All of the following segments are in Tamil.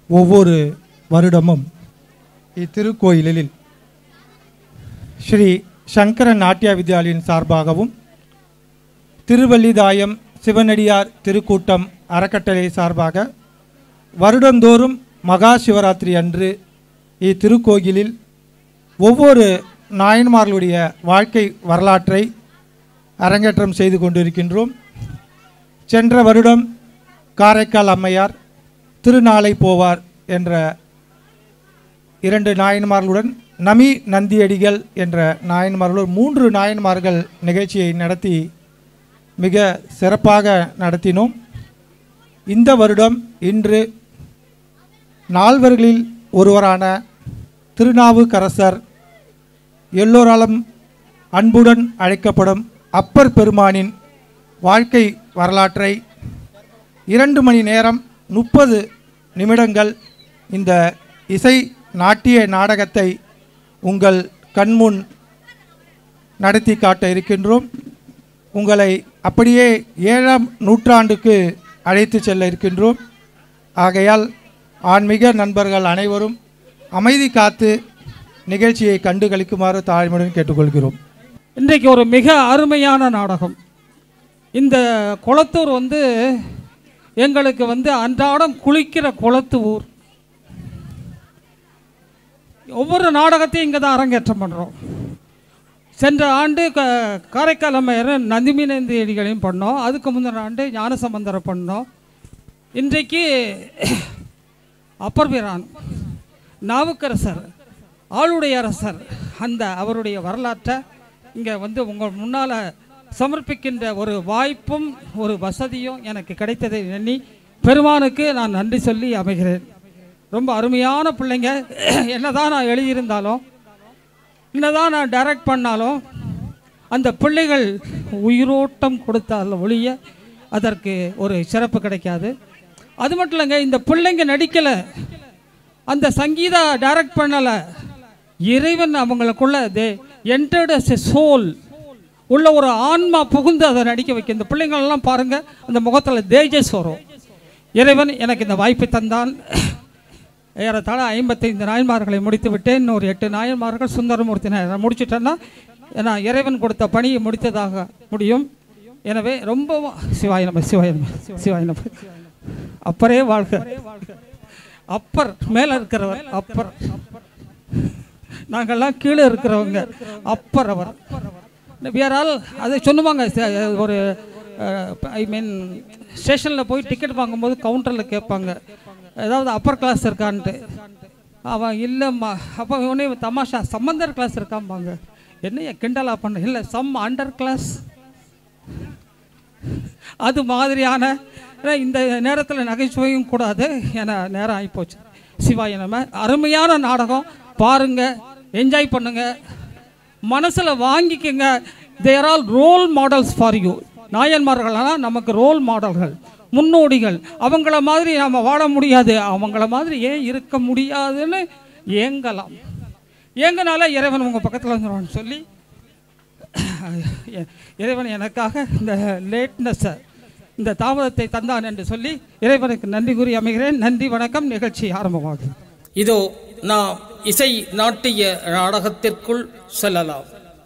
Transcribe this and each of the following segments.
ஒவ்வொரு வருடமும் இத்திருக்கோயிலில் ஸ்ரீ சங்கர நாட்டிய வித்யாலயின் சார்பாகவும் திருவல்லிதாயம் சிவனடியார் திருக்கூட்டம் அறக்கட்டளை சார்பாக வருடந்தோறும் மகா சிவராத்திரி அன்று இத்திருக்கோயிலில் ஒவ்வொரு நாயன்மார்களுடைய வாழ்க்கை வரலாற்றை அரங்கேற்றம் செய்து கொண்டிருக்கின்றோம் சென்ற வருடம் காரைக்கால் அம்மையார் திருநாளை போவார் என்ற இரண்டு நாயன்மார்களுடன் நமி நந்தியடிகள் என்ற நாயன்மார்களுடன் மூன்று நாயன்மார்கள் நிகழ்ச்சியை நடத்தி மிக சிறப்பாக நடத்தினோம் இந்த வருடம் இன்று நால்வர்களில் ஒருவரான திருநாவுக்கரசர் எல்லோராலும் அன்புடன் அழைக்கப்படும் அப்பர் பெருமானின் வாழ்க்கை வரலாற்றை இரண்டு மணி நேரம் முப்பது நிமிடங்கள் இந்த இசை நாட்டிய நாடகத்தை உங்கள் கண்முன் நடத்தி காட்ட இருக்கின்றோம் உங்களை அப்படியே ஏழாம் நூற்றாண்டுக்கு அழைத்து செல்ல இருக்கின்றோம் ஆகையால் ஆன்மீக நண்பர்கள் அனைவரும் அமைதி காத்து நிகழ்ச்சியை கண்டு கழிக்குமாறு தாழ்மையுடன் கேட்டுக்கொள்கிறோம் இன்றைக்கு ஒரு மிக அருமையான நாடகம் இந்த குளத்தூர் வந்து எங்களுக்கு வந்து அன்றாடம் குளிக்கிற குளத்து ஊர் ஒவ்வொரு நாடகத்தையும் இங்கே தான் அரங்கேற்றம் பண்ணுறோம் சென்ற ஆண்டு க காரைக்கால் அம்மையார் நந்திமினந்தி அடிகளையும் பண்ணோம் அதுக்கு முந்தின ஆண்டு ஞானசம்பந்தரை பண்ணோம் இன்றைக்கு அப்பர் பிரான் நாவுக்கரசர் ஆளுடைய அரசர் அந்த அவருடைய வரலாற்றை இங்கே வந்து உங்கள் முன்னால் சமர்ப்பிக்கின்ற ஒரு வாய்ப்பும் ஒரு வசதியும் எனக்கு கிடைத்ததை எண்ணி பெருமானுக்கு நான் நன்றி சொல்லி அமைகிறேன் ரொம்ப அருமையான பிள்ளைங்க என்னதான் நான் எழுதியிருந்தாலும் என்னதான் நான் டைரக்ட் பண்ணாலும் அந்த பிள்ளைகள் உயிரோட்டம் கொடுத்தால் ஒழிய அதற்கு ஒரு சிறப்பு கிடைக்காது அது மட்டும் இல்லைங்க இந்த பிள்ளைங்க நடிக்கலை அந்த சங்கீதா டைரக்ட் பண்ணலை இறைவன் அவங்களுக்குள்ள they entered as a soul உள்ள ஒரு ஆன்மா புகுந்து அதை நடிக்க வைக்க இந்த பிள்ளைங்களெல்லாம் பாருங்க அந்த முகத்தில் தேஜஸ் வரும் இறைவன் எனக்கு இந்த வாய்ப்பை தந்தான் ஏறத்தாழ ஐம்பத்தைந்து நாயன்மார்களை முடித்து விட்டேன் இன்னொரு எட்டு நாயன்மார்கள் சுந்தரமூர்த்தி நாயனார் முடிச்சிட்டேன்னா நான் இறைவன் கொடுத்த பணியை முடித்ததாக முடியும் எனவே ரொம்ப சிவாய நம சிவாய நம சிவாய நம அப்பரே வாழ்க அப்பர் மேலே இருக்கிறவர் அப்பர் நாங்கள்லாம் கீழே இருக்கிறவங்க அப்பர் அவர் வேறால் அதை சொல்லுவாங்க ச- ஒரு ஐ மீன் ஸ்டேஷனில் போய் டிக்கெட் வாங்கும்போது கவுண்டரில் கேட்பாங்க ஏதாவது அப்பர் கிளாஸ் இருக்கான்ட்டு அவன் இல்லைம்மா அப்போ உடனே தமாஷா சம்மந்தர் கிளாஸ் இருக்காம்பாங்க என்னைய கிண்டலா பண்ண இல்லை சம் அண்டர் கிளாஸ் அது மாதிரியான ஏன்னா இந்த நேரத்தில் நகைச்சுவையும் கூடாது என நேரம் ஆகிப்போச்சு சிவாய நம்ம அருமையான நாடகம் பாருங்க என்ஜாய் பண்ணுங்க மனசில் வாங்கிக்கங்க there all role models for you நாயன்மார்கள்லாம் நமக்கு ரோல் மாடல்கள் முன்னோடிகள் அவங்கள மாதிரி நம்ம வாழ முடியாது அவங்கள மாதிரி ஏன் இருக்க முடியாதுன்னு ஏங்கலாம் ஏங்கனால இறைவன் உங்கள் பக்கத்தில் வந்துடுவான்னு சொல்லி இறைவன் எனக்காக இந்த லேட்னஸை இந்த தாமதத்தை தந்தான் என்று சொல்லி இறைவனுக்கு நன்றி கூறி அமைகிறேன் நன்றி வணக்கம் நிகழ்ச்சி ஆரம்பமாகும் இதோ நாம் இசை நாட்டிய நாடகத்திற்குள் செல்லலாம்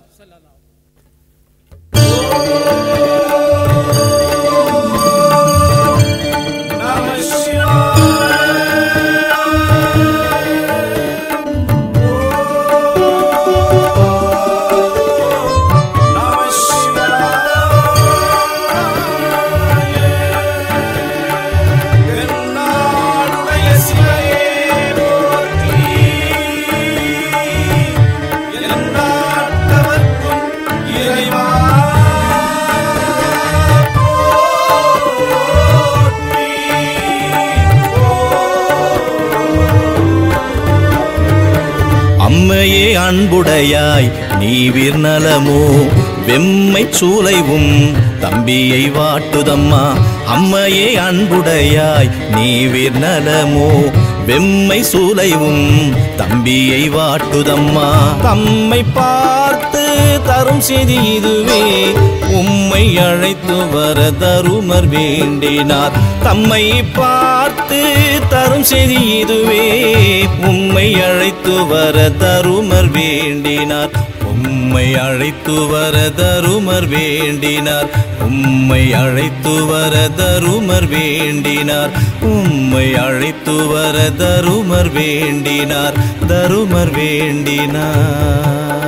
அம்மையே அன்புடையாய் நீ விர்நலமோ வெம்மை சூலைவும் தம்பியை வாட்டுதம்மா அம்மையே அன்புடையாய் நீ விர்நலமோ வெம்மை சூலைவும் தம்பியை வாட்டுதம்மா தம்மை பார்த்து தரும் செய்தி இதுவே உம்மை அழைத்து வர தருமர் வேண்டினார் தம்மை பார்த்து தரும் செய்தி இதுவே உம்மை அழைத்து வர தருமர் வேண்டினார் உம்மை அழைத்து வர தருமர் வேண்டினார் உம்மை அழைத்து வர தருமர் வேண்டினார் உம்மை அழைத்து வர தருமர் வேண்டினார் தருமர் வேண்டினார்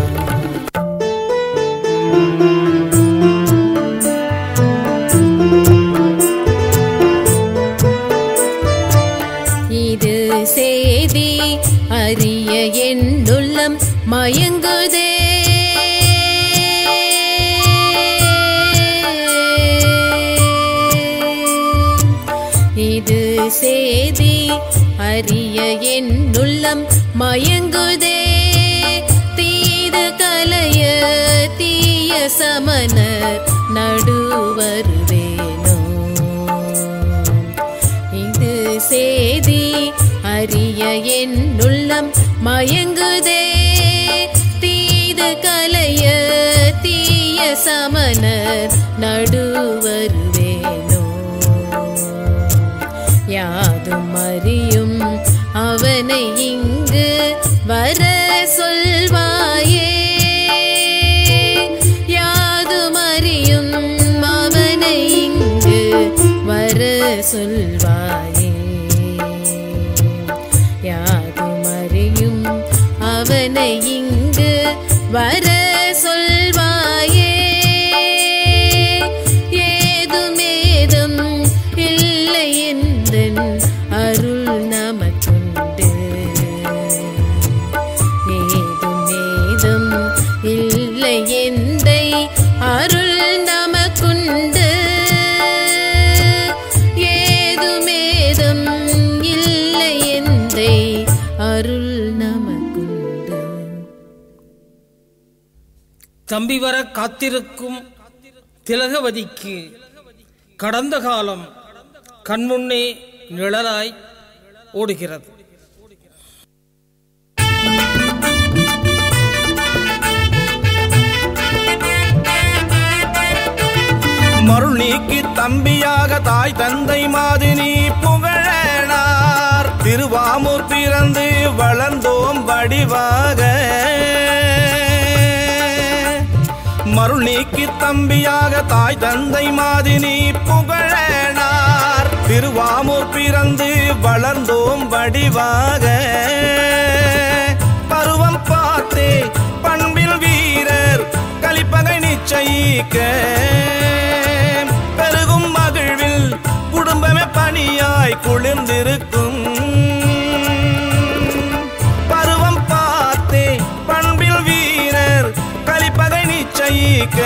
இது செய்தி அறிய என்னுள்ளம் மயங்குதே இது செய்தி அறிய என்னுள்ளம் மயங்குதே தீது கலைய தீய சமணர் நடுவருவேனோ இது சேதி அறிய என்னுள்ளம் மயங்குதே தீது கலைய தீய சமணர் நடுவருவேனோ யாதும் அறியும் அவனை இங்கு வர சொல்வாயே யாதும் அறியும் அவனை இங்கு வர சொல்வாயே யாதும் அறியும் அவனை இங்கு வர சொல்வாயே ஏதுமேதும் இல்லை எந்தன் அருள் நமக்குண்டு ஏதுமேதும் இல்லை எந்தை அருள் நமக்குண்டு ஏதுமேதும் இல்லை எந்தை அருள் நமக்குண்டு தம்பி வர காத்திருக்கும் திலகவதிக்கு கடந்த காலம் கண்முன்னே நிழலாய் ஓடுகிறது மருள் நீக்கி தம்பியாக தாய் தந்தை மாதினி புகழனார் திருவாமூர் பிறந்து வளர்ந்தோம் வடிவாக மருள் நீக்கி தம்பியாக தாய் தந்தை மாதினி புகழனார் திருவாமூர் பிறந்து வளர்ந்தோம் வடிவாக பருவம் பார்த்தே பண்பில் வீரர் கலிப்பகை நிச்சயிக்க பெருகும் மகிழ்வில் குடும்பமே பணியாய் குளிர்ந்திருக்கும் பருவம் பார்த்தே பண்பில் வீரர் கலிப்பகை நிச்சயிக்க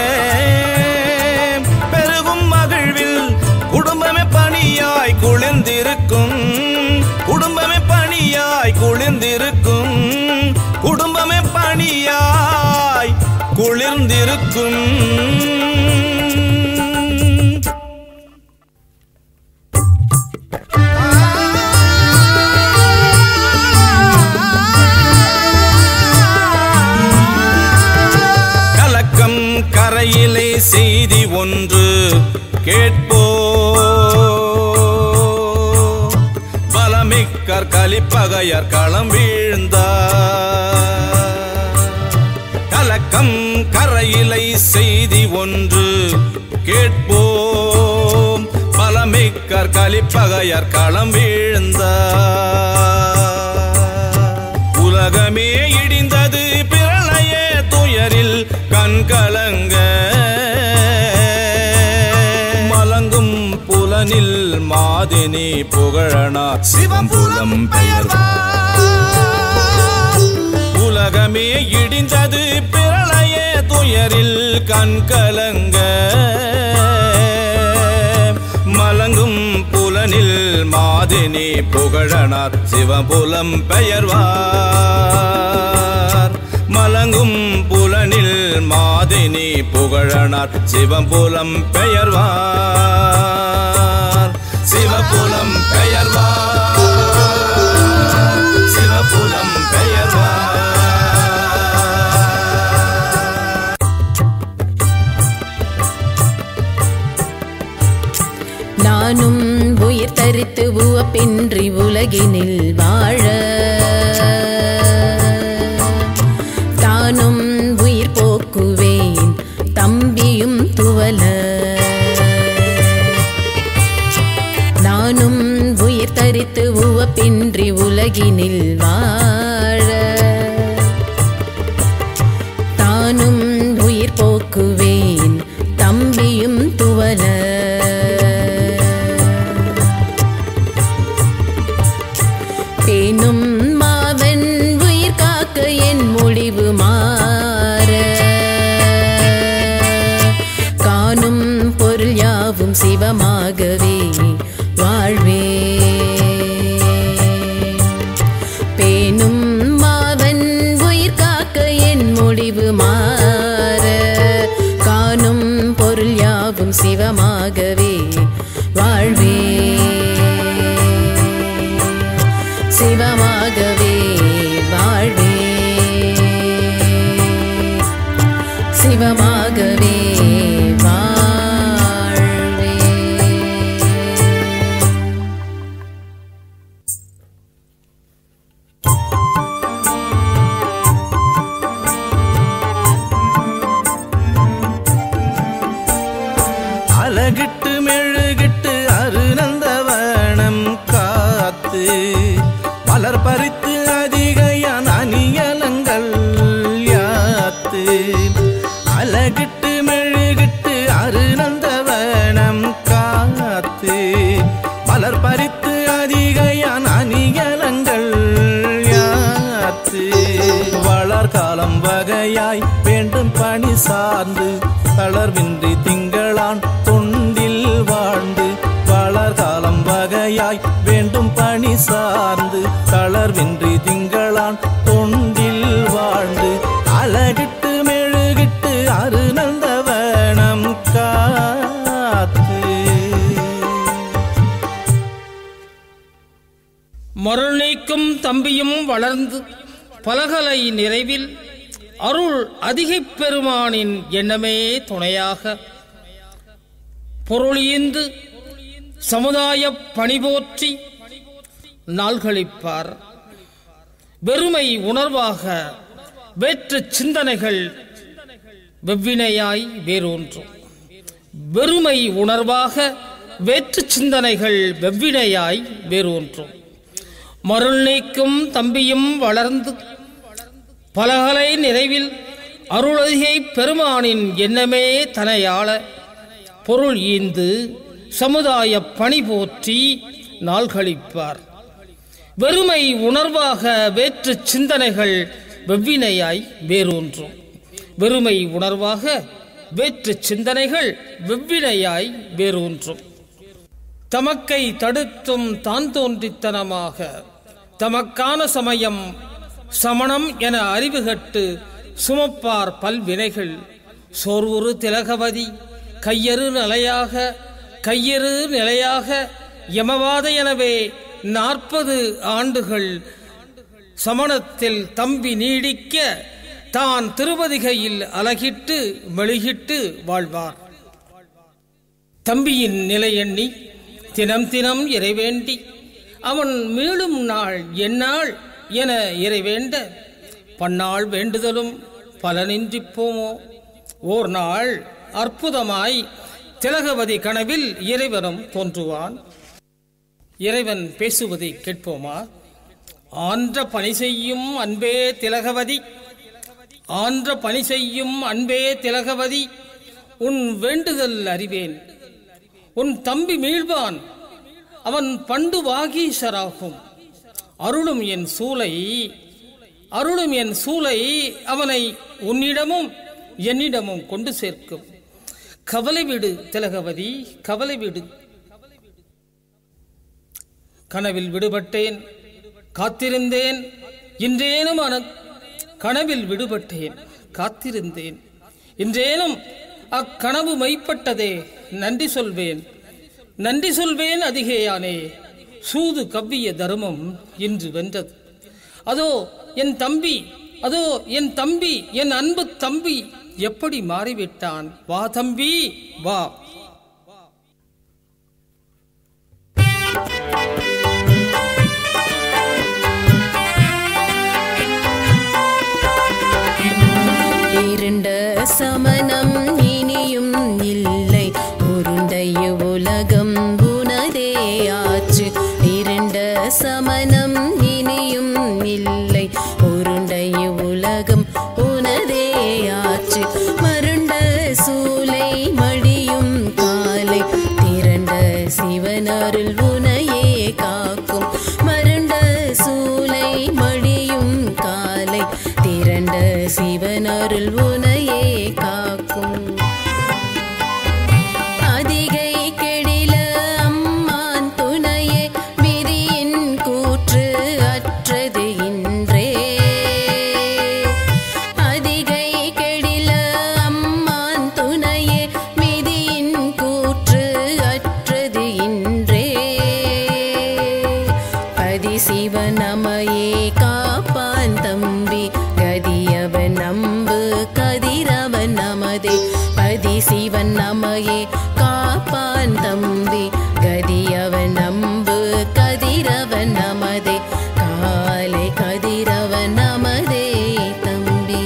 பெருகும் மகிழ்வில் குடும்பமே பணியாய் குளிர்ந்திருக்கும் குடும்பமே பணியாய் குளிர்ந்திருக்கும் குடும்பமே பணியாய் குளிர்ந்திருக்கும் கலக்கம் கரையிலே செய்தி ஒன்று கேட்போ பலமிக்கர் கலிப்பகையர் களம் வீழ்ந்தார் கலக்கம் கரையிலை செய்தி ஒன்று கேட்போம் பலமிக்கர் கலிப்பகையர் களம் வீழ்ந்தார் உலகமே இடிந்தது பிரளய துயரில் கண்கலங்க மலங்கும் புலனில் மாதினி புகழனா சிவபுலம் பெயர் உலகமே இடிந்தது பிரளய துயரில் கண்கலங்க மலங்கும் புலனில் மாதினி புகழனார் சிவபுலம் பெயர்வார் மலங்கும் புலனில் மாதினி புகழனார் சிவபுலம் பெயர்வார் சிவபுலம் பெயர்வார் தரித்து உவப்பின்றி உலகினில் வாழ தானும் உயிர் போக்குவேன் தம்பியும் துவல நானும் உயிர் தரித்து உவப்பின்றி உலகினில் வாழ தானும் உயிர் போக்குவேன் தம்பியும் துவல பேணும் மாவன் உயிர் காக்க என் முடிவு மாற காணும் பொருள் யாவும் சிவமாகவே வாழ்வே பேணும் மாவன் உயிர் காக்க என் முடிவு மாற காணும் பொருள் யாவும் சிவமாகவே வாழ்வே சிவமாகவே வாழ்வே சிவமாகவே வாழ்வே அழகிட்டு மெழுகிட்டு அருநந்தவனம் காத்து மலர் பறித்து அதிகையான் அணியலங்கள் யாத்து அழகிட்டு மெழுகிட்டு அருநந்தவனம் காத்து மலர் பறித்து அதிகையான் அணியலங்கள் யாத்து வளர்காலம் வகையாய் வேண்டும் பணி சார்ந்து தளர்வின்றி திங்களான் தொண்டில் வாழ்ந்து வளர்காலம் வகையாய் வேண்டும் பணி சார்ந்து தளர்வின்றி திங்களான் தொண்டில் வாழ்ந்து அழகிட்டு மெழுகிட்டு அருநந்தவனம் காத்து மருள் நீக்கும் தம்பியும் வளர்ந்து பலகலை நிறைவில் அருள் அதிகைப் பெருமானின் எண்ணமே துணையாக பொருளீந்து சமுதாய பணிபோற்றி நாள்களிப்பார் வெறுமை உணர்வாக வேற்று சிந்தனைகள் வெவ்வினையாய் வேரூன்றும் வெறுமை உணர்வாக வேற்று சிந்தனைகள் வெவ்வினையாய் வேரூன்றும் மருள் நீக்கும் தம்பியும் வளர்ந்து பலகலை நிறைவில் அருளதிகை பெருமானின் எண்ணமே தனையாள பொருள் ஈந்து சமுதாய பணி போற்றி நாள்களிப்பார் வெறுமை உணர்வாக வேற்று சிந்தனைகள் வெவ்வினையாய் வேரூன்றும் வெறுமை உணர்வாக வேற்று சிந்தனைகள் வெவ்வினையாய் வேரூன்றும் தமக்கை தடுத்தும் தான் தோன்றித்தனமாக தமக்கான சமயம் சமணம் என அறிவுகட்டு சுமப்பார் பல்வினைகள் சோர்வுறு திலகவதி கையறு நிலையாக கையறு நிலையாக யமவாத எனவே நாற்பது ஆண்டுகள் சமணத்தில் தம்பி நீடிக்க தான் திருவதிகையில் அலகிட்டு மெழுகிட்டு வாழ்வார் தம்பியின் நிலை எண்ணி தினம் தினம் இறைவேண்டி அவன் மீளும் நாள் எந்நாள் என இறைவேண்ட பன்னாள் வேண்டுதலும் பலனின்றி போமோ ஓர் நாள் அற்புதமாய் திலகவதி கனவில் இறைவனும் தோன்றுவான் இறைவன் பேசுவதை கேட்போமா ஆன்ற பணி செய்யும் அன்பே திலகவதி ஆன்ற பணி செய்யும் அன்பே திலகவதி உன் வேண்டுதல் அறிவேன் உன் தம்பி மீள்வான் அவன் பண்டு வாகீசராகும் அருளும் என் சூலை அருளும் என் சூலை அவனை உன்னிடமும் என்னிடமும் கொண்டு சேர்க்கும் கவலை விடு திலகவதி கவலை விடு கனவில் விடுபட்டேன் காத்திருந்தேன் இன்றேனும் அன கனவில் விடுபட்டேன் காத்திருந்தேன் இன்றேனும் அக்கனவு மெய்ப்பட்டதே நன்றி சொல்வேன் நன்றி சொல்வேன் அதிகேயானே சூது கவ்விய தர்மம் இன்று வென்றது அதோ என் தம்பி அதோ என் தம்பி என் அன்பு தம்பி எப்படி மாறிவிட்டான் வா தம்பி வா சமணம் இனியும் இல்லை உருண்டைய உலகம் உனதே ஆச்சு இருண்ட சமணம் இனியும் இல்லை உருண்டைய உலகம் உனதே ஆச்சு மருண்ட சூலை மடியும் காலை திரண்ட சிவனருள் உனையே காக்கும் மருண்ட சூலை மடியும் காலை திரண்ட சிவனருள் உனையே காக்கும் அதிகை கெடில அம்மான் துணையே விதியின் கூற்று அற்றது இன்றே அதிகை கெடில அம்மான் துணையே விதியின் கூற்று அற்றது இன்றே பதி சிவனமையே காப்பான் தம்பி கதியவன் நம்பு கதிரவன் நமதே பதி சிவன் நமையே காப்பான் தம்பி கதியவன் நம்பு கதிரவன் நமதே காலை கதிரவன் நமதே தம்பி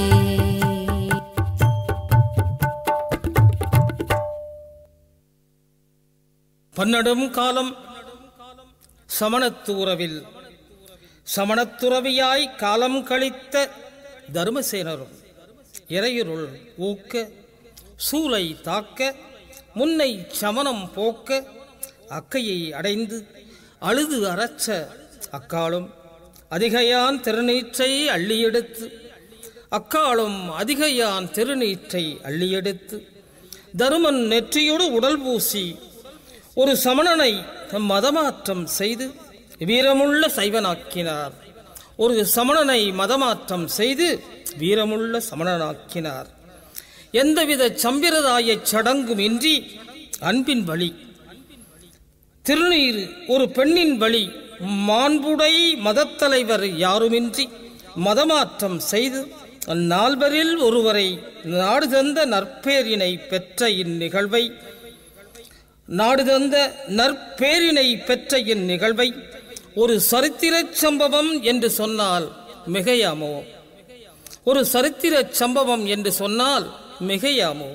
பன்னடும் காலம் சமணத்துறவில் சமணத்துறவியாய் காலம் கழித்த தர்மசேனரும் இறையுருள் ஊக்க சூலை தாக்க முன்னை சமணம் போக்க அக்கையை அடைந்து அழுது அறச்ச அக்காலும் அதிகையான் திருநீற்றை அள்ளியெடுத்து அக்காலும் அதிகையான் திருநீற்றை அள்ளியெடுத்து தருமன் நெற்றியோடு உடல் பூசி ஒரு சமணனை தம் மதமாற்றம் செய்து வீரமுள்ள சைவனாக்கினார் ஒரு சமணனை மதமாற்றம் செய்து வீரமுள்ள சமணனாக்கினார் எந்தவித சம்பிரதாய சடங்கும் இன்றி அன்பின் வழி திருநீர் ஒரு பெண்ணின் வழி மாண்புடை மதத்தலைவர் யாருமின்றி மதமாற்றம் செய்து அந்நால்வரில் ஒருவரை நாடு தந்த நற்பேரினை பெற்ற இந்நிகழ்வை நாடு தந்த நற்பேரினை பெற்ற இந்நிகழ்வை ஒரு சரித்திரச் சம்பவம் என்று சொன்னால் மிகையாமோ ஒரு சரித்திரச் சம்பவம் என்று சொன்னால் மிகையாமோ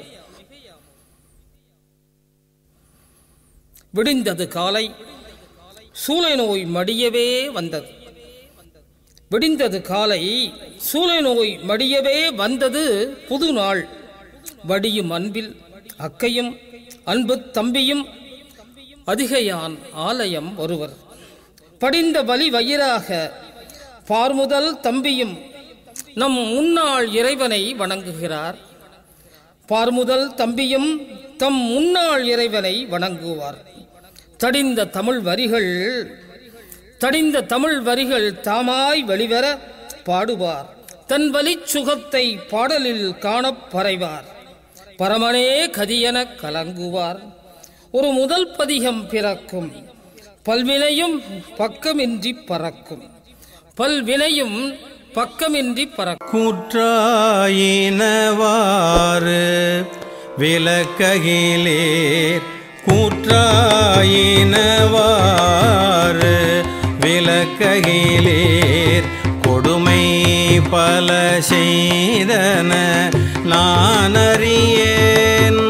விடிந்தது காலை சூளை நோய் மடியவே வந்தது விடிந்தது காலை சூளை நோய் மடியவே வந்தது புது நாள் வடியும் அன்பில் அக்கையும் அன்பு தம்பியும் அதிகையான் ஆலயம் ஒருவர் படிந்த வழி வயிறாக பார்முதல் தம்பியும் நம் முன்னாள் இறைவனை வணங்குகிறார் பார்முதல் தம்பியும் தம் முன்னாள் இறைவனை வணங்குவார் தடிந்த தமிழ் வரிகள் தடிந்த தமிழ் வரிகள் தாமாய் வெளிவர பாடுவார் தன் வலிச் சுகத்தை பாடலில் காணப் பறைவார் பரமனே கதியென கலங்குவார் ஒரு முதல் பதிகம் பிறக்கும் பல்வினையும் பக்கமின்றி பறக்கும் பல்வினையும் பக்கமின்றி பறக்கும் கூற்றாயினவாறு விளக்ககிலேர் கூற்றாயினவாறு விளக்ககிலேர் கொடுமை பல செய்தன நான் அறியேன்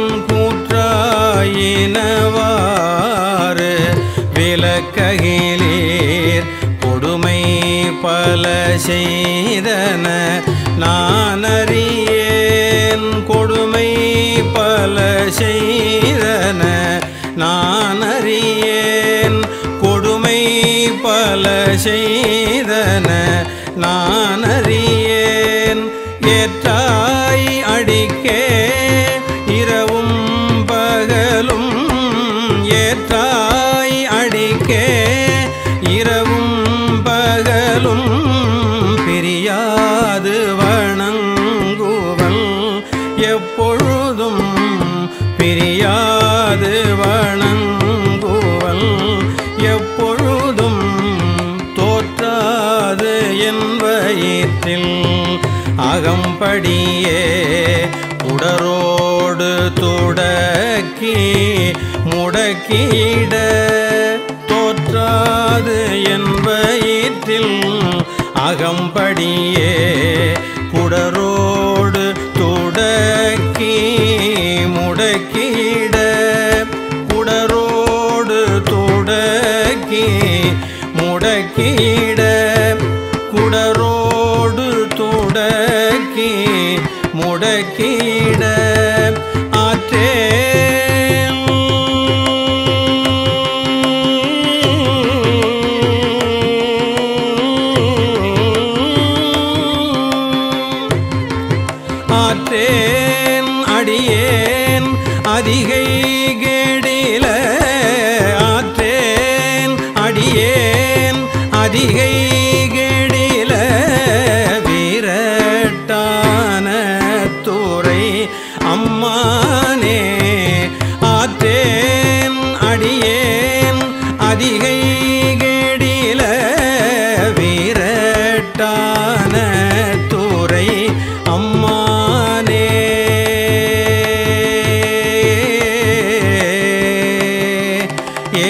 கூற்றாயினவாறு விளக்ககிலேர் கொடுமை பல செய்தன நான் அறியேன் கொடுமை பல செய்தன நான் அறியேன் கொடுமை பல செய்தன நான் அறியேன் ஏற்றாய் அடிக்கே இரவும் பகலும் ஏற்றாய் அடிக்கே இரவும் பகலும் பிரியாது வணங்குவல் எப்பொழுதும் பிரியாது வணங்குவல் எப்பொழுதும் தோற்றாது என் வயிற்றில் அகம்படியே உடரோடு துடக்கி முடக்கிட தோற்றாது என் வயிற்றில் அகம்படியே குடரோடு துடக்கி தொடக்கி முடக்கிட குடரோடு தொடக்கி முடக்கிட ஆற்றேன் ஆற்றேன் அடியேன் அதிகை கேடில ஆற்றேன் அடியேன் அதிகை கேடில வீரட்டான துறை அம்மானே ஆற்றேன் அடியேன் அதிகை கேடில வீரட்டான துறை அம்மானே ஏ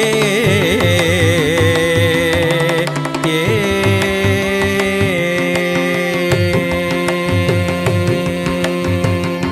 ஏ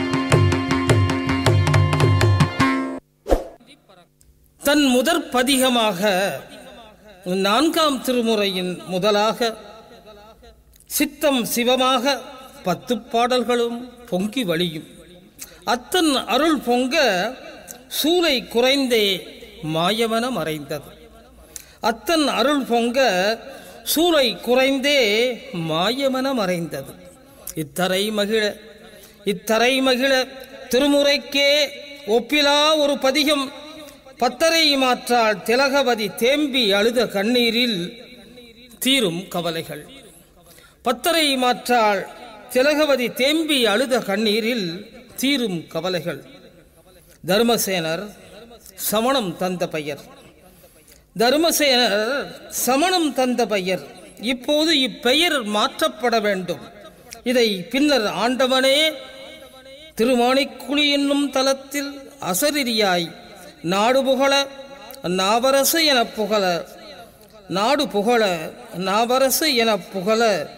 தன் முதற் பதிகமாக நான்காம் திருமுறையின் முதலாக சித்தம் சிவமாக பத்து பாடல்களும் பொங்கி வழியும் அத்தன் அருள் பொங்க சூலை குறைந்தே மாயவன மறைந்தது அத்தன் அருள் பொங்க சூலை குறைந்தே மாயமன மறைந்தது இத்தரை மகிழ இத்தரை மகிழ திருமுறைக்கே ஒப்பிலா ஒரு பதிகம் பத்தரை மாற்றால் திலகவதி தேம்பி அழுத கண்ணீரில் தீரும் கவலைகள் பத்தரை மாற்றால் திலகவதி தேம்பி அழுத கண்ணீரில் தீரும் கவலைகள் தர்மசேனர் சமணம் தந்த பெயர் தர்மசேனர் சமணம் தந்த பெயர் இப்போது இப்பெயர் மாற்றப்பட வேண்டும் இதை பின்னர் ஆண்டவனே திருமாணிக்குழி என்னும் தலத்தில் அசரியாய் நாடு புகழ நாவரசு எனப் புகழ நாடு புகழ நாவரசு எனப் புகழ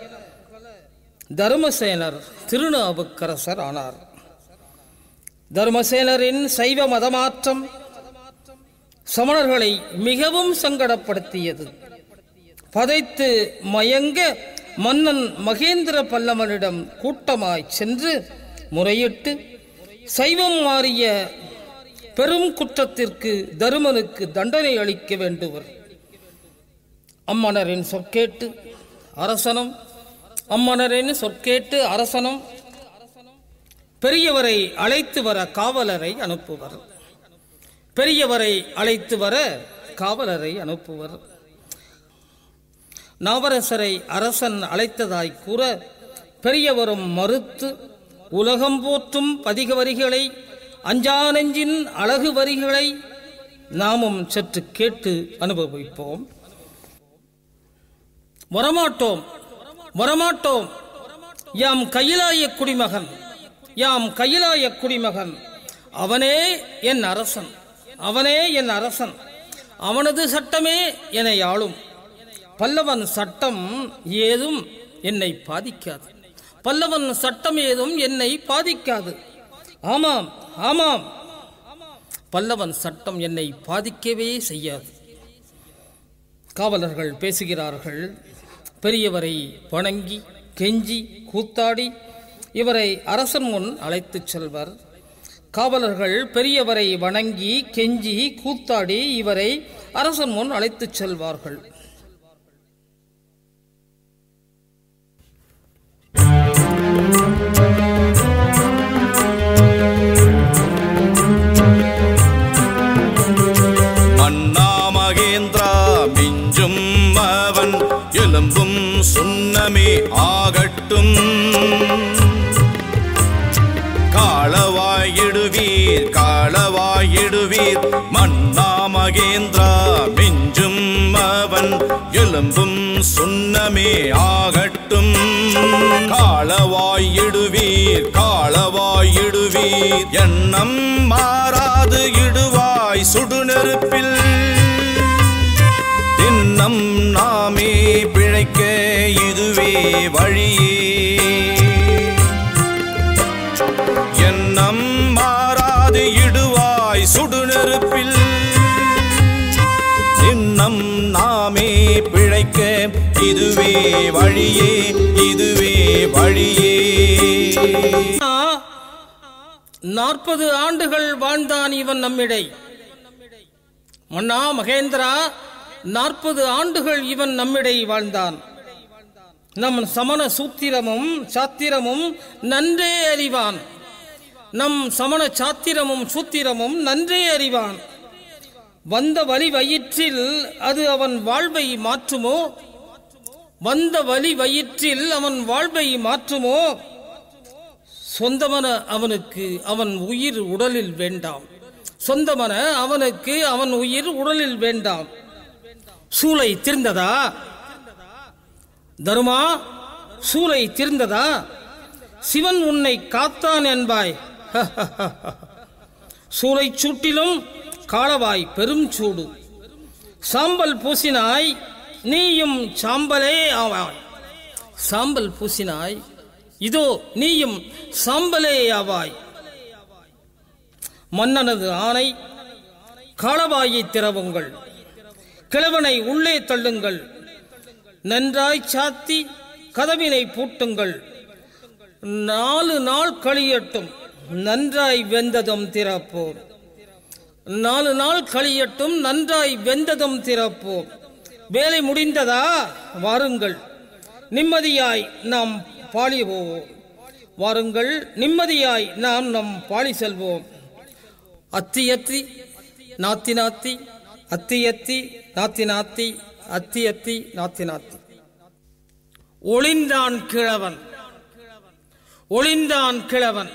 தர்மசேனர் திருநாவுக்கரசர் ஆனார் தர்மசேனரின் சைவ மதமாற்றம் சமணர்களை மிகவும் சங்கடப்படுத்தியது பதைத்து மயங்க மன்னன் மகேந்திர பல்லவனிடம் கூட்டமாய் சென்று முறையிட்டு சைவம் மாறிய பெரும் குற்றத்திற்கு தருமனுக்கு தண்டனை அளிக்க வேண்டுவர் அம்மணரின் சொற்கேட்டு அரசனும் அம்மணரின் சொற்கேட்டு அரசனும் பெரியவரை அழைத்து வர காவலரை அனுப்புவர் பெரியவரை அழைத்து வர காவலரை அனுப்புவர் நாவரசரை அரசன் அழைத்ததாய் கூற பெரியவரும் மறுத்து உலகம் போற்றும் பதிக வரிகளை அஞ்சானெஞ்சின் அழகு வரிகளை நாமும் சற்று கேட்டு அனுபவிப்போம் வரமாட்டோம் வரமாட்டோம் யாம் கையிலாய குடிமகன் யாம் கையிலாய குடிமகன் அவனே என் அரசன் அவனே என் அரசன் அவனது சட்டமே என்னை ஆளும் பல்லவன் சட்டம் ஏதும் என்னை பாதிக்காது பல்லவன் சட்டம் ஏதும் என்னை பாதிக்காது ஆமாம் ஆமாம் பல்லவன் சட்டம் என்னை பாதிக்கவே செய்யாது காவலர்கள் பேசுகிறார்கள் பெரியவரை வணங்கி கெஞ்சி கூத்தாடி இவரை அரசன் முன் அழைத்துச் செல்வர் காவலர்கள் பெரியவரை வணங்கி கெஞ்சி கூத்தாடி இவரை அரசன் முன் அழைத்துச் செல்வார்கள் மன்னா மகேந்திரா மிஞ்சும் அவன் எலும்பும் சுண்ணமே ஆகட்டும் காளவாயிடுவீர் காளவாயிடுவீர் மன்னா மகேந்திரா மிஞ்சும் அவன் எலும்பும் சுண்ணமே ஆகட்டும் காளவாயிடுவீர் காளவாயிடுவீர் எண்ணம் மாறாது இடுவாய் சுடுநெருப்பில் தின்னம் நாமே பிழைக்க இதுவே வழியே எண்ணம் மாறாது இடுவாய் சுடுநெருப்பில் தின்னம் நாமே பிழைக்க இதுவே வழியே இதுவே வழியே நாற்பது ஆண்டுகள் வாழ்ந்தான் இவன் நம்மிடை மன்னா மகேந்திரா நாற்பது ஆண்டுகள் இவன் நம்மிடை வாழ்ந்தான் நம் சமண சூத்திரமும் சாத்திரமும் நன்றே அறிவான் நம் சமண சாத்திரமும் சூத்திரமும் நன்றே அறிவான் வந்த வழி வயிற்றில் அது அவன் வாழ்வை மாற்றுமோ வந்த வழி வயிற்றில் அவன் வாழ்வை மாற்றுமோ சொந்தமன அவனுக்கு அவன் உயிர் உடலில் வேண்டாம் சொந்தமன அவனுக்கு அவன் உயிர் உடலில் வேண்டாம் சூளை திருந்ததா தருமா சூளை திருந்ததா சிவன் உன்னை காத்தான் என்பாய் சூளை சூட்டிலும் காளவாய் பெரும் சூடு சாம்பல் பூசினாய் நீயும் சாம்பலே ஆவாய் சாம்பல் பூசினாய் இதோ நீயும் சாம்பலே ஆவாய் மன்னனது ஆணை காளவாயை திறவுங்கள் கிழவனை உள்ளே தள்ளுங்கள் நன்றாய் சாத்தி கதவினை பூட்டுங்கள் நாலு நாள் கழியட்டும் நன்றாய் வெந்ததும் திறப்போம் நாலு நாள் கழியட்டும் நன்றாய் வெந்ததும் திறப்போம் வேலை முடிந்ததா வாருங்கள் நிம்மதியாய் நாம் பாலி போவோம் வாருங்கள் நிம்மதியாய் நாம் நம் பாலி செல்வோம் அத்தி அத்தி நாத்தி நாத்தி அத்தி அத்தி நாத்தி நாத்தி அத்தி அத்தி நாத்தி நாத்தி ஒளிந்தான் கிழவன் ஒளிந்தான் கிழவன்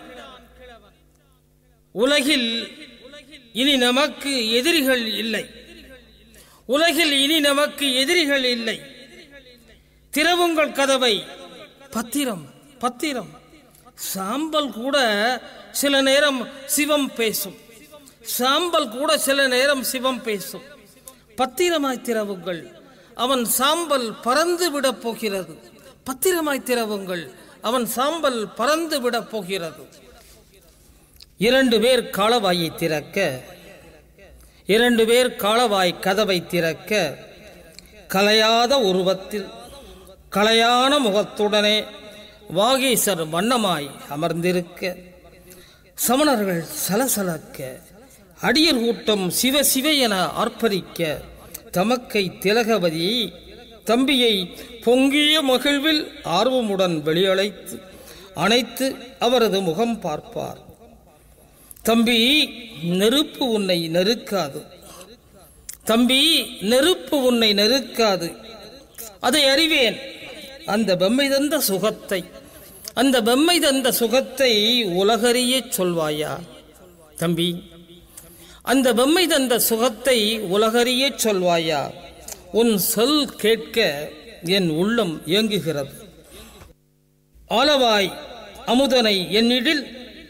உலகில் இனி நமக்கு எதிரிகள் இல்லை உலகில் இனி நமக்கு எதிரிகள் இல்லை திறவுங்கள் கதவை பத்திரம் பத்திரம் சாம்பல் கூட சில நேரம் சிவம் பேசும் சாம்பல் கூட சில நேரம் சிவம் பேசும் பத்திரமாய் திறவுங்கள் அவன் சாம்பல் பறந்து விடப் போகிறது பத்திரமாய் திறவுங்கள் அவன் சாம்பல் பறந்து விடப் போகிறது இரண்டு பேர் காலவாயை திறக்க இரண்டு பேர் காலவாய் கதவை திறக்க கலையாத உருவத்தில் கலையான முகத்துடனே வாகீசர் வண்ணமாய் அமர்ந்திருக்க சமணர்கள் சலசலக்க அடியர் கூட்டம் சிவ சிவ என ஆர்ப்பரிக்க தமக்கை திலகவதி தம்பியை பொங்கிய மகிழ்வில் ஆர்வமுடன் வெளியழைத்து அணைத்து அவரது முகம் பார்ப்பார் தம்பி நெருப்பு உன்னை நெருக்காது தம்பி நெருப்பு உன்னை நெருக்காது அதை அறிவேன் அந்த பெம்மை தந்த சுகத்தை அந்த பெம்மை தந்த சுகத்தை உலகறிய சொல்வாயா தம்பி அந்த பெம்மை தந்த சுகத்தை உலகறிய சொல்வாயா உன் சொல் கேட்க என் உள்ளம் இயங்குகிறது ஆலவாய் அமுதனை என்னிடில்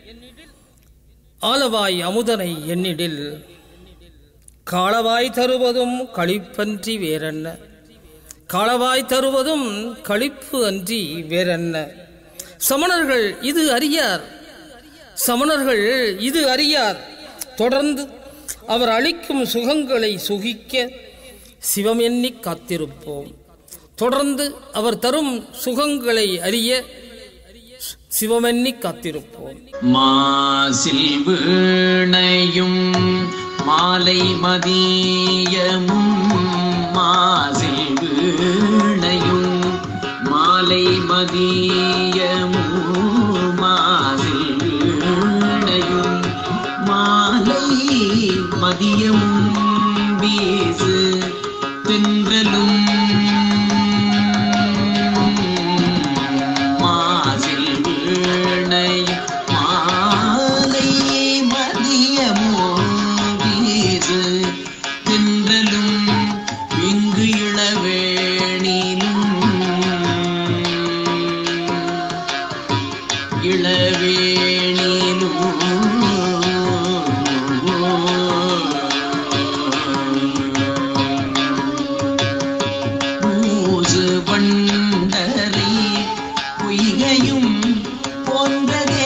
ஆலவாய் அமுதனை என்னிடில் காளவாய் தருவதும் களிப்பன்றி வேறென்ன காளவாய் தருவதும் களிப்பு அன்றி வேறென்ன சமணர்கள் இது அறியார் சமணர்கள் இது அறியார் தொடர்ந்து அவர் அளிக்கும் சுகங்களை சுகிக்க சிவம் எண்ணி காத்திருப்போம் தொடர்ந்து அவர் தரும் சுகங்களை அறிய சிவமெண்ணி காத்திருப்போம் மாசில் வீணையும் மாலை மதியமும் மாசில் வீணையும் மாலை மதியமும் மாசில் வீணையும் மாலை மதியமும் வீசு தென்றலும் மாசில் வீணை மாலை மதியமோ வீசு தென்றலும் இங்கு இளவேணிலும் இளவேணிலும் மூசு வண்டரை பொய்கையும் போன்றதே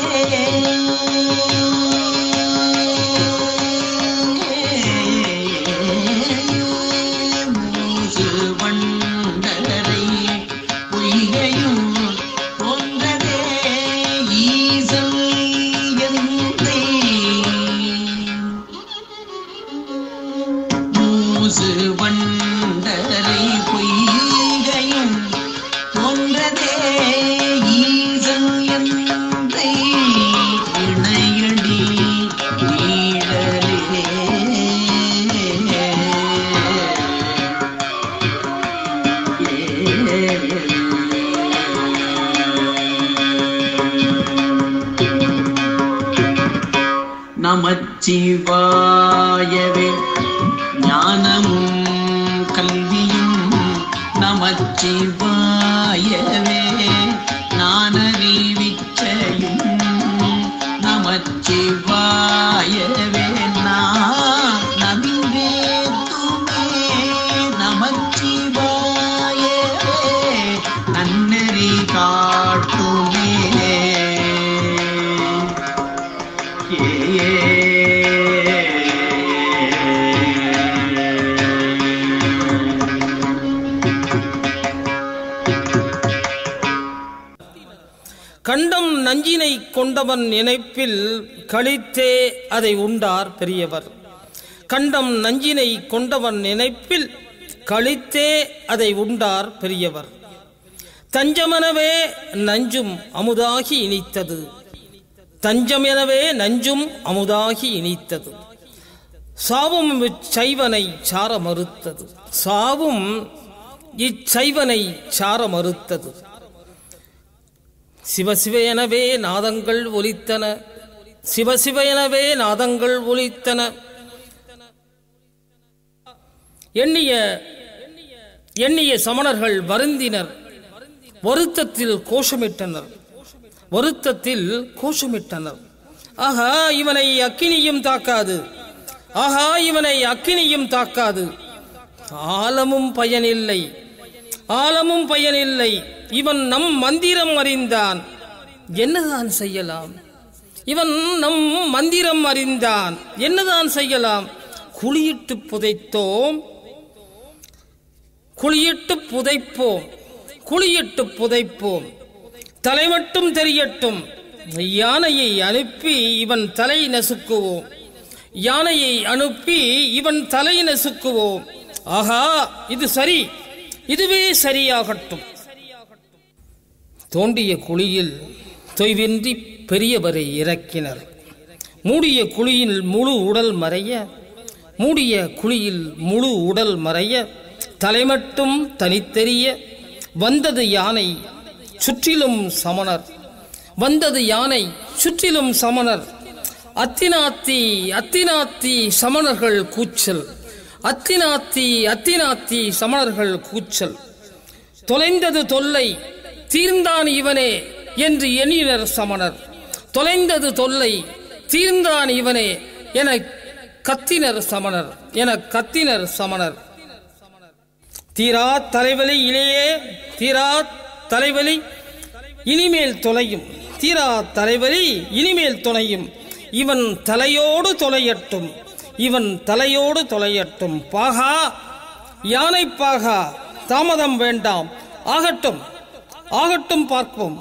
கரை பொய்கையும் போன்றதே ஈசன் எந்தை இணையடி நமச்சிவாயவே ஞானமும் கல்வியும் நமச்சிவாயவே ஞானறிவிச்சையும் நமச்சிவாயவே நான் நவிவேத்துமே நமச்சிவாயவே நன்னெறி காட்டுமே கண்டம் நஞ்சினை கொண்டவன் நினைப்பில் கழித்தே அதை உண்டார் பெரியவர் கண்டம் நஞ்சினை கொண்டவன் நினைப்பில் கழித்தே அதை உண்டார் பெரியவர் தஞ்சமெனவே நஞ்சும் அமுதாகி இனித்தது தஞ்சம் எனவே நஞ்சும் அமுதாகி இனித்தது சாவும் இச்சைவனை சார மறுத்தது சாவும் இச்சைவனை சார மறுத்தது சிவசிவ எனவே நாதங்கள் ஒலித்தன சிவசிவ எனவே நாதங்கள் ஒலித்தன எண்ணிய எண்ணிய சமணர்கள் வருந்தினர் வருத்தத்தில் கோஷமிட்டனர் வருத்தத்தில் கோஷமிட்டனர் ஆஹா இவனை அக்கினியும் தாக்காது ஆஹா இவனை அக்கினியும் தாக்காது ஆலமும் பயனில்லை ஆலமும் பயனில்லை இவன் நம் மந்திரம் அறிந்தான் என்னதான் செய்யலாம் இவன் நம் மந்திரம் அறிந்தான் என்னதான் செய்யலாம் குழியிட்டு புதைத்தோம் குழியிட்டு புதைப்போம் குழியிட்டு புதைப்போம் தலை மட்டும் தெரியட்டும் யானையை அனுப்பி இவன் தலை நசுக்குவோம் யானையை அனுப்பி இவன் தலை நசுக்குவோம் ஆஹா இது சரி இதுவே சரியாகட்டும் தோண்டிய குழியில் தொய்வின்றி பெரியவரை இறக்கினர் மூடிய குழியில் முழு உடல் மறைய மூடிய குழியில் முழு உடல் மறைய தலை மட்டும் தனித்தெரிய வந்தது யானை சுற்றிலும் சமணர் வந்தது யானை சுற்றிலும் சமணர் அத்தினாத்தி அத்தினாத்தி சமணர்கள் கூச்சல் அத்தினாத்தி அத்தினாத்தி சமணர்கள் கூச்சல் தொலைந்தது தொல்லை தீர்ந்தான் இவனே என்று எண்ணினர் சமணர் தொலைந்தது தொல்லை தீர்ந்தான் இவனே என கத்தினர் சமணர் என கத்தினர் சமணர் தீரா தலைவலி இளையே தீரா தலைவலி இனிமேல் தொலையும் தீரா தலைவலி இனிமேல் தொலையும் இவன் தலையோடு தொலையட்டும் இவன் தலையோடு தொலையட்டும் பாகா யானை பாகா தாமதம் வேண்டாம் ஆகட்டும் ஆகட்டும் பார்ப்போம்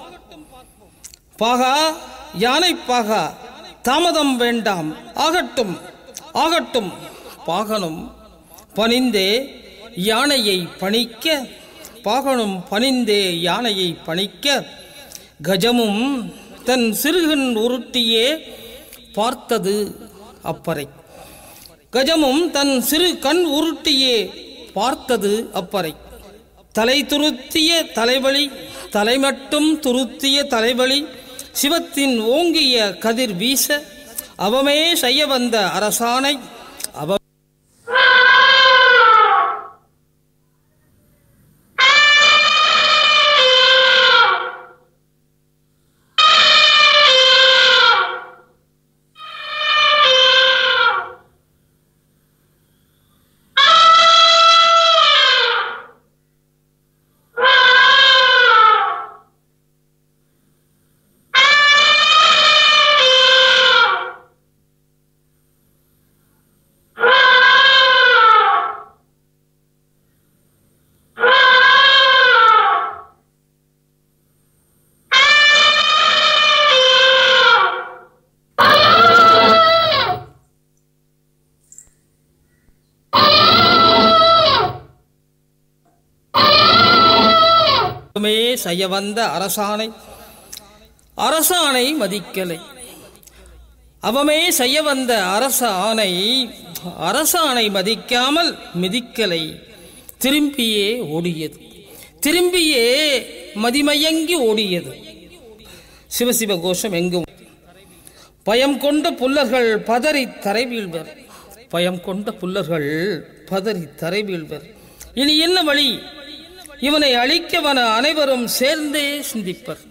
பாகா யானை பாகா தாமதம் வேண்டாம் ஆகட்டும் ஆகட்டும் பாகனும் பணிந்தே யானையை பணிக்க பாகனும் பணிந்தே யானையை பணிக்க கஜமும் தன் சிறுகன் உருட்டியே பார்த்தது அப்பறை கஜமும் தன் சிறு கண் உருட்டியே பார்த்தது அப்பறை தலை துருத்திய தலைவலி தலை மட்டும் துருத்திய தலைவலி சிவத்தின் ஓங்கிய கதிர் வீச அவமே செய்ய வந்த அரசானை அவ மே செய்ய வந்த அரசாணை அரசாணை மதிக்கலை அவமே செய்ய வந்த அரச ஆணை அரசாணை மதிக்காமல் மிதிக்கலை திரும்பியே ஓடியது திரும்பியே மதிமயங்கி ஓடியது சிவசிவ கோஷம் எங்கும் பயம் கொண்ட புல்லர்கள் பதறி தரை வீழ்வர் பயம் கொண்ட புல்லர்கள் பதறி தரை வீழ்வர் இனி என்ன வழி இவனை அழிக்கவன அனைவரும் சேர்ந்தே சிந்திப்பர்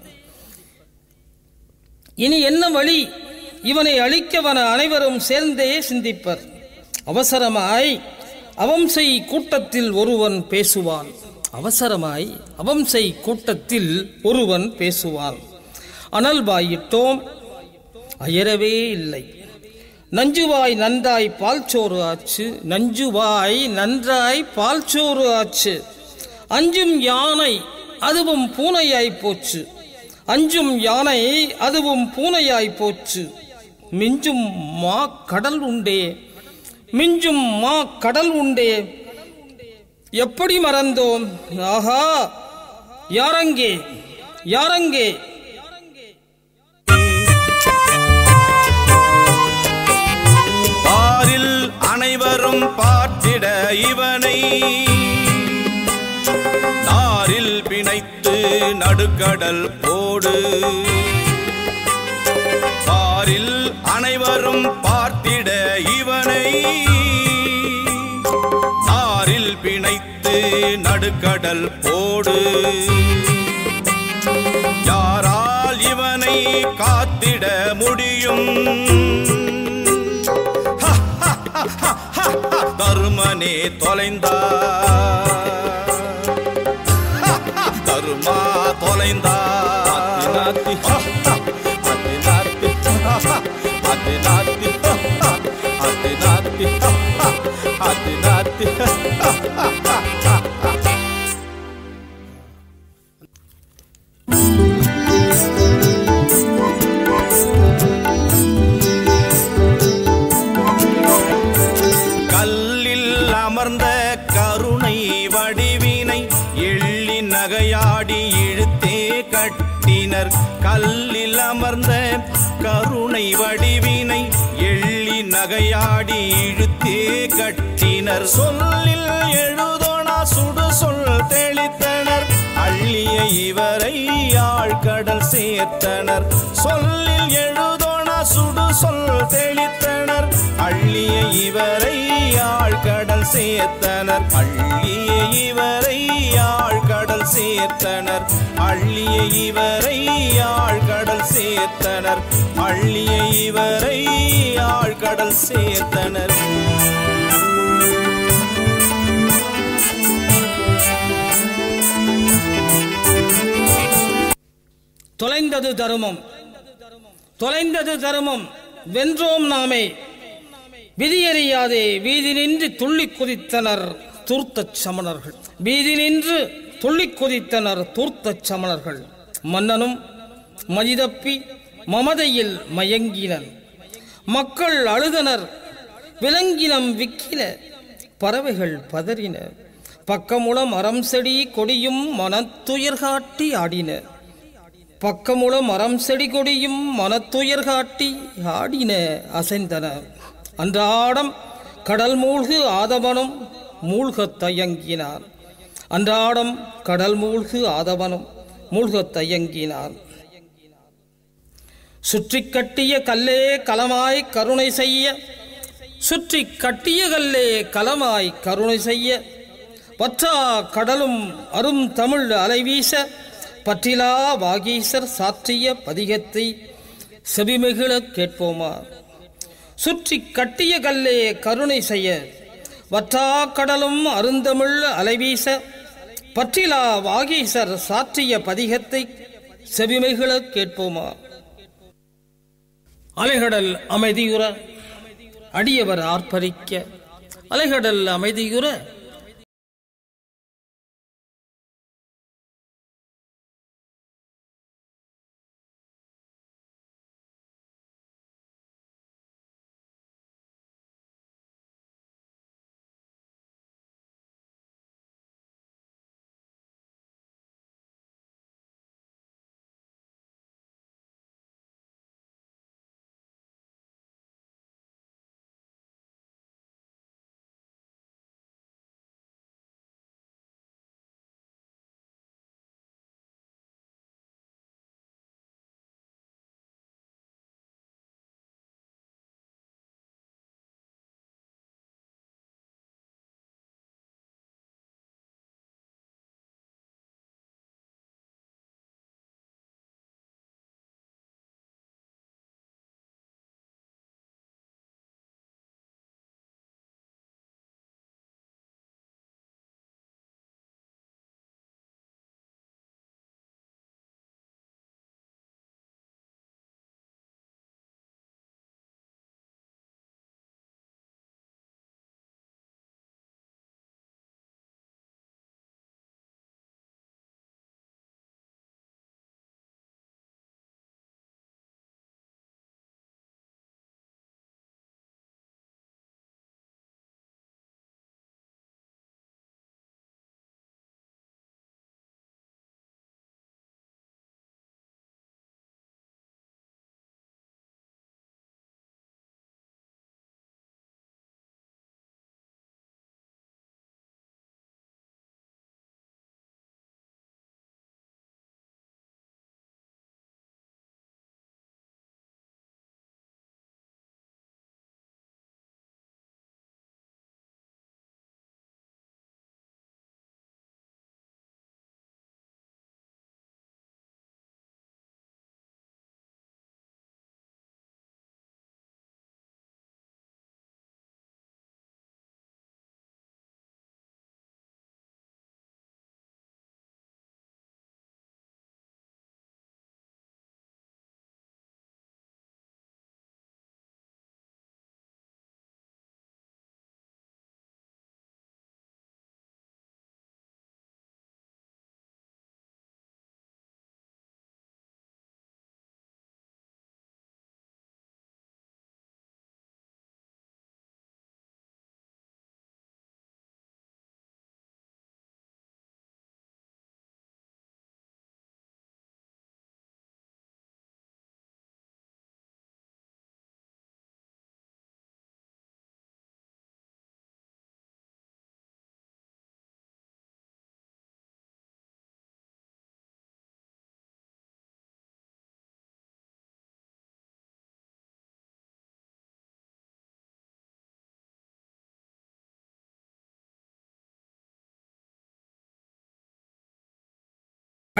இனி என்ன வழி இவனை அழிக்கவன அனைவரும் சேர்ந்தே சிந்திப்பர் அவசரமாய் அவம் செய் கூட்டத்தில் ஒருவன் பேசுவான் அவசரமாய் அவம் செய் கூட்டத்தில் ஒருவன் பேசுவான் அனல் வாயிட்டோம் அயரவே இல்லை நஞ்சுவாய் நன்றாய் பால்சோறு ஆச்சு நஞ்சுவாய் நன்றாய் பால்சோறு ஆச்சு அஞ்சும் யானை அதுவும் பூனையாய் போச்சு அஞ்சும் யானை அதுவும் பூனையாய் போச்சு மிஞ்சும் மா கடல் உண்டே மிஞ்சும் மா கடல் உண்டே எப்படி மறந்தோம் ஆஹா யாரங்கே யாரங்கே பாரில் அனைவரும் பார்த்திட இவனை நாரில் பிணைத்து நடுக்கடல் போடு பாரில் அனைவரும் பார்த்திட இவனை நாரில் பிணைத்து நடுக்கடல் போடு யாரால் இவனை காத்திட முடியும் தருமனே தொலைந்தா தருமா தொலைந்தா நாத்தி அது நாத்தி அது நாத்தி அது நாத்தி அது நாத்தி கல்லில் அமர்ந்த கருணை வடிவினை எள்ளி நகையாடி இழுத்தே கட்டினர் கல்லில் அமர்ந்த கருணை வடிவினை எள்ளி நகையாடி இழுத்தே கட்டினர் சொல்லில் எழுதோனா சுடு சொல் தெளித்தனர் அள்ளிய இவரை ஆழ்கடல் சேர்த்தனர் சொல்லில் எழுதோனா சுடு சொல் தெளித்தனர் அள்ளிய இவரை ஆழ்கடல் சேர்த்தனர் அள்ளிய இவரை ஆழ்கடல் சேர்த்தனர் அள்ளிய இவரை ஆழ்கடல் சேர்த்தனர் அள்ளிய இவரை ஆழ்கடல் சேர்த்தனர் தொலைந்தது தருமம் தொலைந்தது தருமம் வென்றோம் நாமே விதியறியாதே வீதி நின்று துள்ளி குதித்தனர் தூர்த்தச் சமணர்கள் வீதி நின்று துள்ளி குதித்தனர் தூர்த்தச் சமணர்கள் மன்னனும் மதிதப்பி மமதையில் மயங்கினன் மக்கள் அழுதனர் விலங்கினம் விக்கின பறவைகள் பதறின பக்கமுளம் அறம் செடி கொடியும் மனத்துயர் காட்டி ஆடின பக்கமுள மரம் செடி கொடியும் மனத்துயர் காட்டி ஆடின அசைந்தன அன்றாடம் கடல் மூழ்கு ஆதவனும் மூழ்கத் தயங்கினான் அன்றாடம் கடல் மூழ்கு ஆதவனும் மூழ்கத் தயங்கினான் சுற்றி கட்டிய கல்லே கலமாய் கருணை செய்ய சுற்றி கட்டிய கல்லே கலமாய் கருணை செய்ய பற்றா கடலும் அரும் தமிழ் அலைவீச பற்றிலா வாகீசர் சாற்றிய பதிகத்தை செவிமிகிழ கேட்போமா சுற்றி கட்டிய கல்லே கருணை செய்ய வற்றா கடலும் அருந்தமிழ் அலைவீச பற்றிலா வாகீசர் சாற்றிய பதிகத்தை செவிமைகள கேட்போமா அலைகடல் அமைதியுற அடியவர் ஆர்ப்பரிக்க அலைகடல் அமைதியுற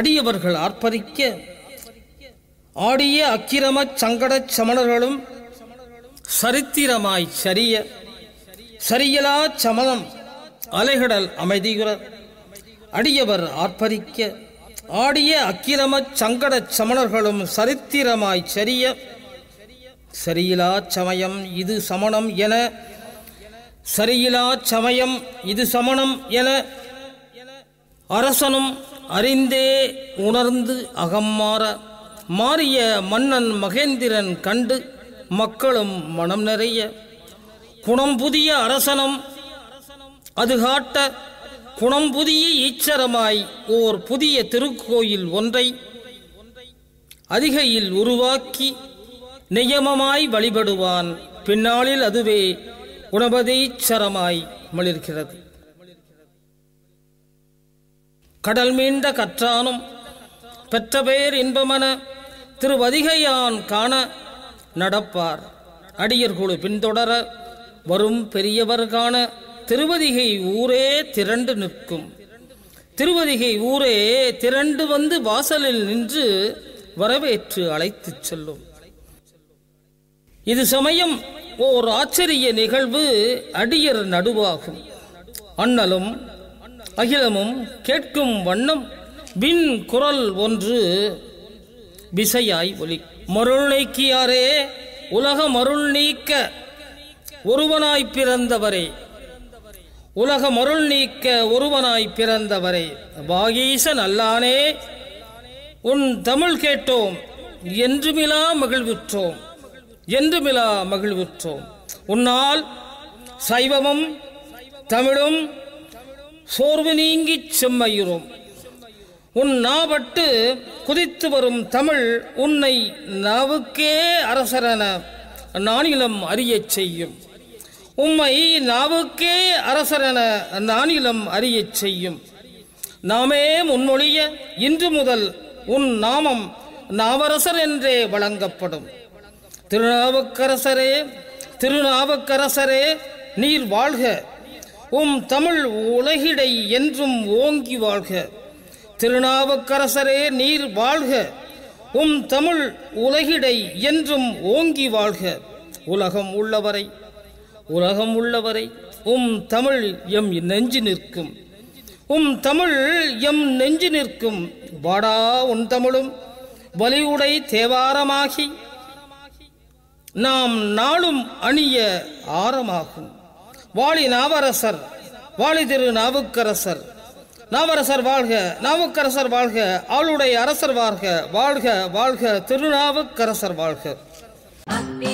அடியவர்கள் ஆர்ப்பரிக்க ஆடிய அக்கிரமச் சங்கடச் சமணர்களும் சரித்திரமாய் சரிய சரியலா சமணம் அலைகடல் அமைதியுற அடியவர் ஆர்ப்பரிக்க ஆடிய அக்கிரமச் சங்கடச் சமணர்களும் சரித்திரமாய் சரிய சரியிலா சமயம் இது சமணம் என சரியிலா சமயம் இது சமணம் என அரசனும் அறிந்தே உணர்ந்து அகம்மாற மாறிய மன்னன் மகேந்திரன் கண்டு மக்களும் மனம் நிறைய குணம் புதிய அரசனும் அது காட்ட குணம் புதிய ஈச்சரமாய் ஓர் புதிய திருக்கோயில் ஒன்றை அதிகையில் உருவாக்கி நியமமாய் வழிபடுவான் பின்னாளில் அதுவே குணபதீச்சரமாய் மிளிர்கிறது கடல் மீண்ட கற்றானும் பெற்ற பேர் இன்பமென திருவதிகையான் காண நடப்பார் அடியர்குழு பின்தொடர வரும் பெரியவர் காண திருவதிகை ஊரே திரண்டு நிற்கும் திருவதிகை ஊரே திரண்டு வந்து வாசலில் நின்று வரவேற்று அழைத்துச் செல்லும் இது சமயம் ஓர் ஆச்சரிய நிகழ்வு அடியர் நடுவாகும் அண்ணலும் அகிலமும் கேட்கும் வண்ணம் விண் குரல் ஒன்று விசையாய் ஒலி மருள் நீக்கியாரே உலக மருள் நீக்க ஒருவனாய் பிறந்தவரே உலக மருள் நீக்க ஒருவனாய் பிறந்தவரே வாகீசன் அல்லானே உன் தமிழ் கேட்டோம் என்றுமிலா மகிழ்வுற்றோம் என்றுமிலா மகிழ்வுற்றோம் உன்னால் சைவமும் தமிழும் சோர்வு நீங்கிச் செம்மையுறும் உன் நாவட்டு குதித்து வரும் தமிழ் உன்னை நாவுக்கே அரசரென நானிலம் அறியச் செய்யும் உம்மை நாவுக்கே அரசரென நானிலம் அறியச் செய்யும் நாமே முன்மொழிய இன்று முதல் உன் நாமம் நாவரசர் என்றே வழங்கப்படும் திருநாவுக்கரசரே திருநாவுக்கரசரே நீர் வாழ்க உம் தமிழ் உலகிடை என்றும் ஓங்கி வாழ்க திருநாவுக்கரசரே நீர் வாழ்க உம் தமிழ் உலகிடை என்றும் ஓங்கி வாழ்க உலகம் உள்ளவரை உலகம் உள்ளவரை உம் தமிழ் எம் நெஞ்சு நிற்கும் உம் தமிழ் எம் நெஞ்சு நிற்கும் வாடா உன் தமிழும் வலிவுடை தேவாரமாகி நாம் நாளும் அணிய ஆரமாகும் வாழி நாவரசர் வாழி திரு நாவுக்கரசர் நாவரசர் வாழ்க நாவுக்கரசர் வாழ்க ஆளுடைய அரசர் வாழ்க வாழ்க வாழ்க திருநாவுக்கரசர் வாழ்க அத்தி